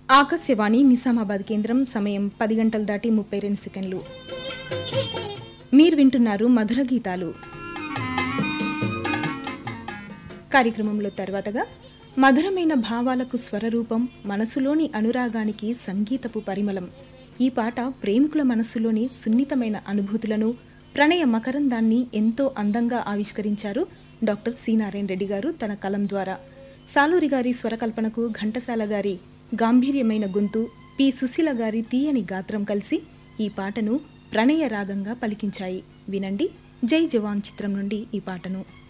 ఆకాశవాణి నిజామాబాద్ కేంద్రం సమయం పది గంటలు దాటి ముప్పై రెండు సెకండ్లు మీరు వింటున్నారు మధుర గీతాలు కార్యక్రమంలో తర్వాతగా మధురమైన భావాలకు స్వరరూపం మనసులోని అనురాగానికి సంగీతపు పరిమళం ఈ పాట ప్రేమికుల మనస్సులోని సున్నితమైన అనుభూతులను ప్రణయ మకరందాన్ని ఎంతో అందంగా ఆవిష్కరించారు డాక్టర్ సి నారాయణ రెడ్డి గారు తన కలం ద్వారా సాలూరి గారి స్వరకల్పనకు ఘంటసాల గారి గాంభీర్యమైన గొంతు పి సుశీల గారి తీయని గాత్రం కలిసి ఈ పాటను ప్రణయ రాగంగా పలికించాయి వినండి జై జవాన్ చిత్రం నుండి ఈ పాటను